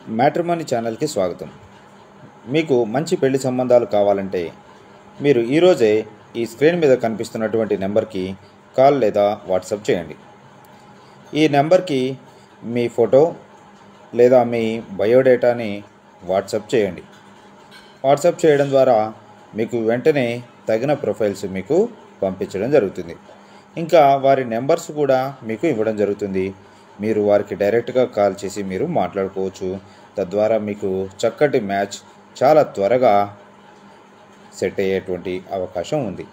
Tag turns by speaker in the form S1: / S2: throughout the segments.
S1: matrimony ఛానల్కి స్వాగతం మీకు మంచి పెళ్లి సంబంధాలు కావాలంటే మీరు ఈరోజే ఈ స్క్రీన్ మీద కనిపిస్తున్నటువంటి నెంబర్కి కాల్ లేదా వాట్సాప్ చేయండి ఈ నెంబర్కి మీ ఫోటో లేదా మీ బయోడేటాని వాట్సాప్ చేయండి వాట్సాప్ చేయడం ద్వారా మీకు వెంటనే తగిన ప్రొఫైల్స్ మీకు పంపించడం జరుగుతుంది ఇంకా వారి నెంబర్స్ కూడా మీకు ఇవ్వడం జరుగుతుంది మీరు వారికి డైరెక్ట్గా కాల్ చేసి మీరు మాట్లాడుకోవచ్చు తద్వారా మీకు చక్కటి మ్యాచ్ చాలా త్వరగా సెట్ అయ్యేటువంటి అవకాశం ఉంది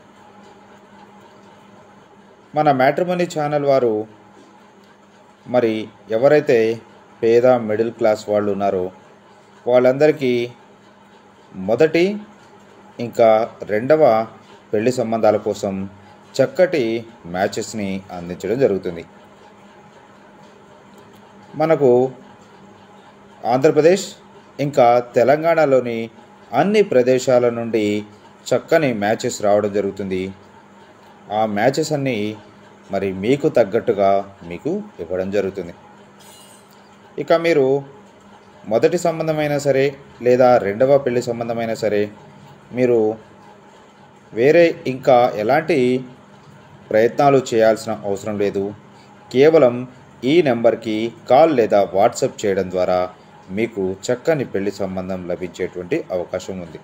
S1: మన మ్యాట్రిమనీ ఛానల్ వారు మరి ఎవరైతే పేద మిడిల్ క్లాస్ వాళ్ళు ఉన్నారో వాళ్ళందరికీ మొదటి ఇంకా రెండవ పెళ్లి సంబంధాల కోసం చక్కటి మ్యాచెస్ని అందించడం జరుగుతుంది మనకు ఆంధ్రప్రదేశ్ ఇంకా తెలంగాణలోని అన్ని ప్రదేశాల నుండి చక్కని మ్యాచెస్ రావడం జరుగుతుంది ఆ మ్యాచెస్ అన్నీ మరి మీకు తగ్గట్టుగా మీకు ఇవ్వడం జరుగుతుంది ఇక మీరు మొదటి సంబంధమైనా సరే లేదా రెండవ పెళ్లి సంబంధమైనా సరే మీరు వేరే ఇంకా ఎలాంటి ప్రయత్నాలు చేయాల్సిన అవసరం లేదు కేవలం ఈ నెంబర్కి కాల్ లేదా వాట్సాప్ చేయడం ద్వారా మీకు చక్కని పెళ్లి సంబంధం లభించేటువంటి అవకాశం ఉంది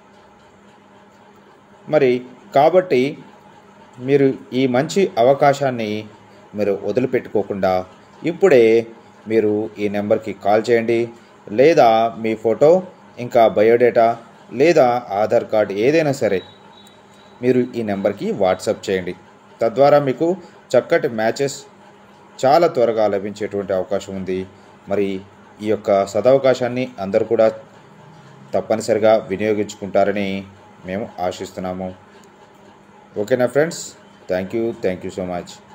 S1: మరి కాబట్టి మీరు ఈ మంచి అవకాశాన్ని మీరు వదిలిపెట్టుకోకుండా ఇప్పుడే మీరు ఈ నెంబర్కి కాల్ చేయండి లేదా మీ ఫోటో ఇంకా బయోడేటా లేదా ఆధార్ కార్డ్ ఏదైనా సరే మీరు ఈ నెంబర్కి వాట్సాప్ చేయండి తద్వారా మీకు చక్కటి మ్యాచెస్ చాలా త్వరగా లభించేటువంటి అవకాశం ఉంది మరి ఈ యొక్క సదవకాశాన్ని అందరూ కూడా తప్పనిసరిగా వినియోగించుకుంటారని మేము ఆశిస్తున్నాము ఓకేనా friends thank you thank you so much